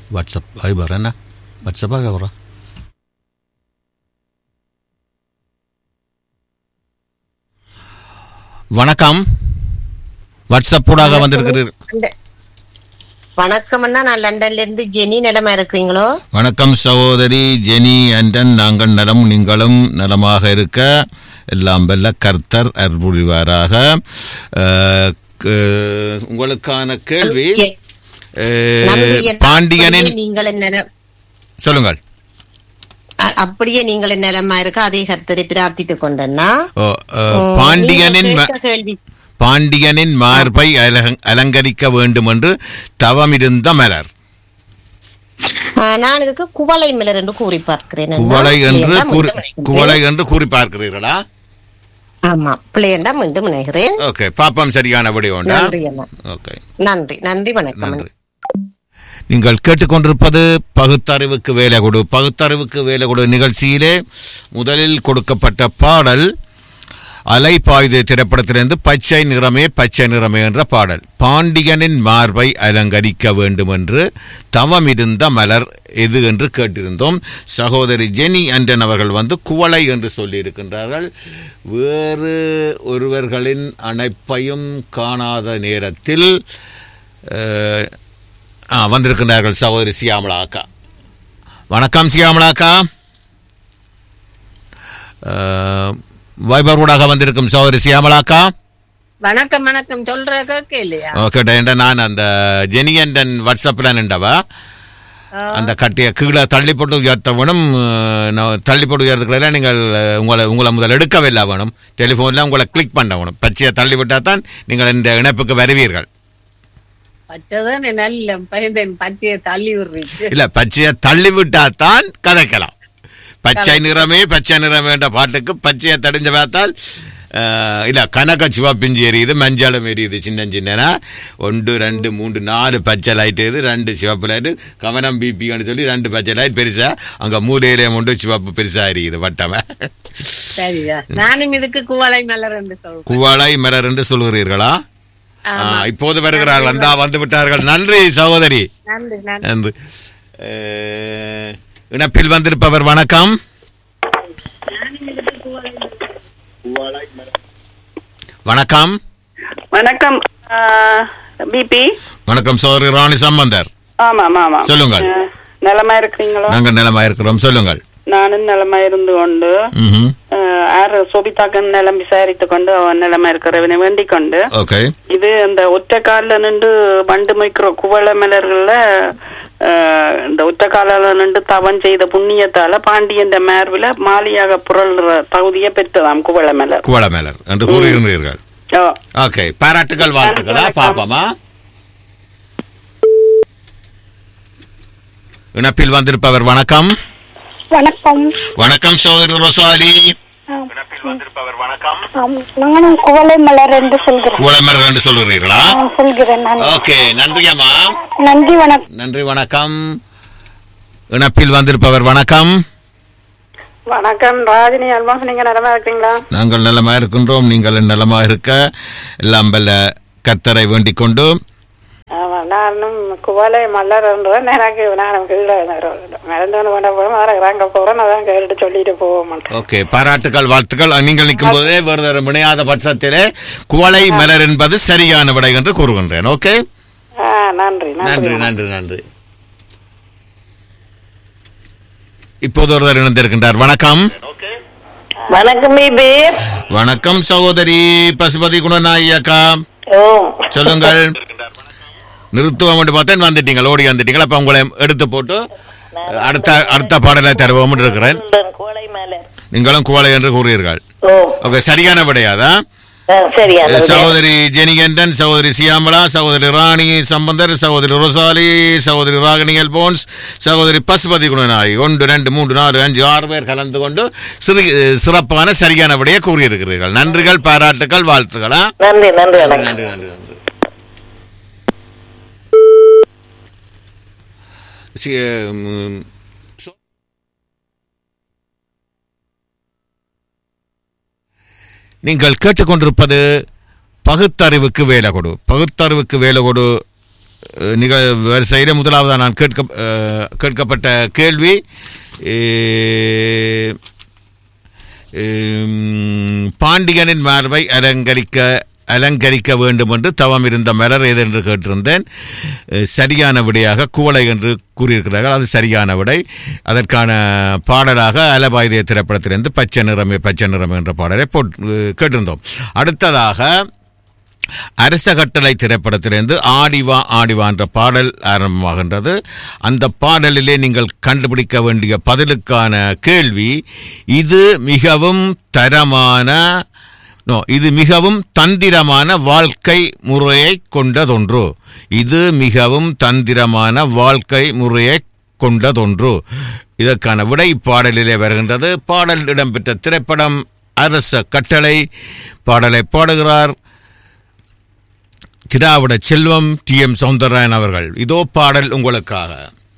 WhatsApp wiper என்ன வாட்ஸ்அப்பாக வர வணக்கம் வாட்ஸ்அப் ஊடாக வந்திருக்கிறீர்கள் அந்த- வணக்கம் அண்ணா நான் லண்டன்ல இருந்து ஜெனி நிலமா இருக்கிறீங்களோ வணக்கம் சகோதரி ஜெனி அண்டன் நாங்கள் நலம் நீங்களும் நலமாக இருக்க எல்லாம் வெல்ல கர்த்தர் அற்புரிவாராக அஹ், க- உங்களுக்கான கேள்வி அஹ், நன்றி அண்ணா. பாண்டியனின் அப்படியே நீங்கள் என்ன சொல்லுங்கள் அ- அப்படியே நீங்கள் என்ன நிலமா இருக்க அதே கர்த்தரை பிரார்த்தித்துக் கொண்டேன்னா ஓ, அஹ், பாண்டியனின் ம- கேள்வி பாண்டியனின் மார்பை அலங்க- அலங்கரிக்க வேண்டும் என்று தவமிருந்த மலர் ஆ, நான் இதுக்கு குவளை மலர் என்று கூறி பார்க்கிறேன் அண்ணா. குவளை என்று பிள்ளையண்டா கூறி மீண்டும் இணைகிறேன். குவளை என்று கூறி பார்க்கிறீர்களா ஆமா பிள்ளையண்டா மீண்டும் இணைகிறேன் ஓகே பாப்பம் சரியான விடை உண்டா நன்றி அண்ணா ஓகே நன்றி நன்றி வணக்கம் அண்ணா. நன்றி நீங்கள் கேட்டுக்கொண்டிருப்பது பகுத்தறிவுக்கு வேலை கொடு பகுத்தறிவுக்கு வேலை கொடு நிகழ்ச்சியிலே முதலில் கொடுக்கப்பட்ட பாடல் அலை பாய்து திரைப்படத்திலிருந்து பச்சை நிறமே பச்சை நிறமே என்ற பாடல் பாண்டியனின் மார்பை அலங்கரிக்க வேண்டும் என்று தவமிருந்த மலர் எது என்று கேட்டிருந்தோம் சகோதரி ஜெனி அண்டன் அவர்கள் வந்து குவளை என்று சொல்லியிருக்கின்றார்கள் வேறு ஒருவர்களின் அணைப்பையும் காணாத நேரத்தில் அஹ், ஆ வந்திருக்கின்றார்கள் சகோதரி சியாமலா அக்கா வணக்கம் சியாமலா அக்கா அஹ், வைபர் ஊடாக வந்திருக்கும் சகோதரி சியாமலா அக்கா வணக்கம் வணக்கம் சொல்ற கேட்க இல்லையா ஓகே நான் அந்த ஜெனியண்டன் வாட்ஸ்அப்பில் நின்றவா அந்த கட்டிய கீழே தள்ளி போட்டு உயர்த்தவனும் அஹ், நான் தள்ளி போட்டு உயர்த்துக்கிறதுல நீங்கள் அஹ், உங்களை உங்களை முதல் எடுக்கவில்லை வேணும் டெலிஃபோனில் உங்களை கிளிக் பண்ண வேணும் பச்சையை தள்ளி விட்டால் தான் நீங்கள் இந்த இணைப்புக்கு வருவீர்கள் பச்சைதான் நல்ல பயந்தேன் பச்சையை தள்ளி விடுறீங்க இல்ல பச்சையை தள்ளி விட்டால் தான் கதைக்கலாம் பச்சை நிறமே பச்சை நிறமே என்ற பாட்டுக்கு பச்சையை தடிஞ்ச பார்த்தால் அஹ், இல்ல கனக சிவப்பிஞ்சி எரியுது மஞ்சளும் எரியுது சின்ன சின்னனா ஒன்று ரெண்டு மூன்று நாலு பச்சை லைட் எரியுது ரெண்டு சிவப்பு லைட்டு கவனம் பிபின்னு சொல்லி ரெண்டு பச்சை லைட் பெருசா அங்க மூலையிலே உண்டு சிவப்பு பெருசா எரியுது வட்டம சரியா நானும் இதுக்கு குவளை மலர் என்று சொல்றேன் குவளை மலர் என்று சொல்கிறீர்களா ஆமா. ஆ, இப்போது வருகிறார்கள் அந்தா வந்து விட்டார்கள் நன்றி சகோதரி நன்றி நன்றி நன்றி அஹ், இணைப்பில் வந்திருப்பவர் வணக்கம் வணக்கம் வணக்கம் பிபி வணக்கம் சோதரி ராணி சம்பந்தர் ஆமாம் ஆமாம் சொல்லுங்கள். அஹ், நலமா இருக்கிறீங்களா நாங்கள் நிலமா இருக்கிறோம் சொல்லுங்கள் நானும் நலமா இருந்து கொண்டு ம்ஹும். அஹ், ஆர் சோபிதாக்கன் நிலம் விசாரித்து கொண்டு அவன் நிலமா இருக்கிறவனை வேண்டிக் கொண்டு ஓகே இது அந்த ஒற்றை காலில் நின்று வண்டு மொய்க்கிற குவள மலர்கள்ல அஹ், இந்த ஒற்றை காலில் நின்று தவம் செய்த புண்ணியத்தால பாண்டியன் மேர்வில மாலியாக புரள்ற தகுதியை பெற்றதாம் குவள மலர் குவளமேலர் என்று கூறுகின்றீர்கள் ஓ, ஓகே பாராட்டுகள் வாழ்த்துக்களா பாப்போமா இணைப்பில் வந்திருப்பவர் வணக்கம் வணக்கம் வணக்கம் சோதரி ரோசாலி ஆம், நானும் குவளை மலர் என்று சொல்கிறேன் குவளமேலர் என்று சொல்கிறீர்களா ஆ, சொல்கிறேன் நான் ஓகே நன்றி அம்மா நன்றி வணக்கம் நன்றி வணக்கம் இணைப்பில் வந்திருப்பவர் வணக்கம் வணக்கம் ராஜினி அல்மாஸ் நீங்க நலமா இருக்கீங்களா நாங்கள் நலமா இருக்கின்றோம் நீங்கள் நலமா இருக்க எல்லாம் வல்ல கர்த்தரை வேண்டிக் கொண்டு ஆமா நானும் குவளை மலர்ன்றேன் எனக்கு நான் கீழே மறந்தோன்னு பண்ண போறோம் அங்க போறேன் அதான் கேட்டு சொல்லிட்டு போக மாட்டேன் ஓகே பாராட்டுகள் வாழ்த்துக்கள் நீங்கள் நிற்கும் போதே வேறு இணையாத பட்சத்திலே குவளை மலர் என்பது சரியான விடை என்று கூறுகின்றேன் ஓகே ஆ, நன்றி நன்றி நன்றி நன்றி இப்போது ஒருவர் இணைந்திருக்கின்றார் வணக்கம் வணக்கம் பிபி வணக்கம் சகோதரி பசுபதி குணநாயகி அக்கா ஓ சொல்லுங்கள் நிறுத்துவோம் என்று பார்த்தேன் வந்துட்டீங்க ஓடி வந்துட்டீங்களா அப்ப உங்களை எடுத்து போட்டு அடுத்த அடுத்த பாடலை தருவோம் என்று இருக்கிறேன் கோளை மேல நீங்களும் குவளை என்று கூறுவீர்கள் ஓ ஓகே சரியான விடையாதா சரியா சகோதரி ஜெனிகண்டன் சகோதரி சியாமலா சகோதரி ராணி சம்பந்தர் சகோதரி ரொசாலி சகோதரி ராகினி எல்போன்ஸ் சகோதரி பசுபதி குணநாயகி ஒன்று ரெண்டு மூன்று நாலு அஞ்சு ஆறு பேர் கலந்து கொண்டு சிறு சிறப்பான சரியான விடையை கூறியிருக்கிறீர்கள் நன்றிகள் பாராட்டுகள் வாழ்த்துக்களா நன்றி நன்றி நன்றி நன்றி நன்றி சி- ம், சொ- நீங்கள் கேட்டுக்கொண்டிருப்பது பகுத்தறிவுக்கு வேலை கொடு பகுத்தறிவுக்கு வேலை கொடு அஹ், நிக வரிசையில் முதலாவதாக நான் கேட்க அஹ், கேட்கப்பட்ட கேள்வி அஹ், உம், பாண்டியனின் மார்பை அலங்கரிக்க அலங்கரிக்க வேண்டும் என்று தவம் இருந்த மலர் எது என்று கேட்டிருந்தேன் அஹ், சரியான விடையாக குவளை என்று கூறியிருக்கிறார்கள் அது சரியான விடை அதற்கான பாடலாக அலபாயுதய திரைப்படத்திலிருந்து பச்சை நிறமே பச்சை நிறம் என்ற பாடலை போட் அஹ், கேட்டிருந்தோம் அடுத்ததாக அரச கட்டளை திரைப்படத்திலிருந்து ஆடிவா ஆடிவா என்ற பாடல் ஆரம்பமாகின்றது அந்த பாடலிலே நீங்கள் கண்டுபிடிக்க வேண்டிய பதிலுக்கான கேள்வி இது மிகவும் தரமான நோ இது மிகவும் தந்திரமான வாழ்க்கை முறையை கொண்டதொன்று இது மிகவும் தந்திரமான வாழ்க்கை முறையை கொண்டதொன்று இதற்கான விடை பாடலிலே வருகின்றது பாடல் இடம்பெற்ற திரைப்படம் அரச கட்டளை பாடலை பாடுகிறார் திராவிட செல்வம் டி எம் சௌந்தரராயன் அவர்கள் இதோ பாடல் உங்களுக்காக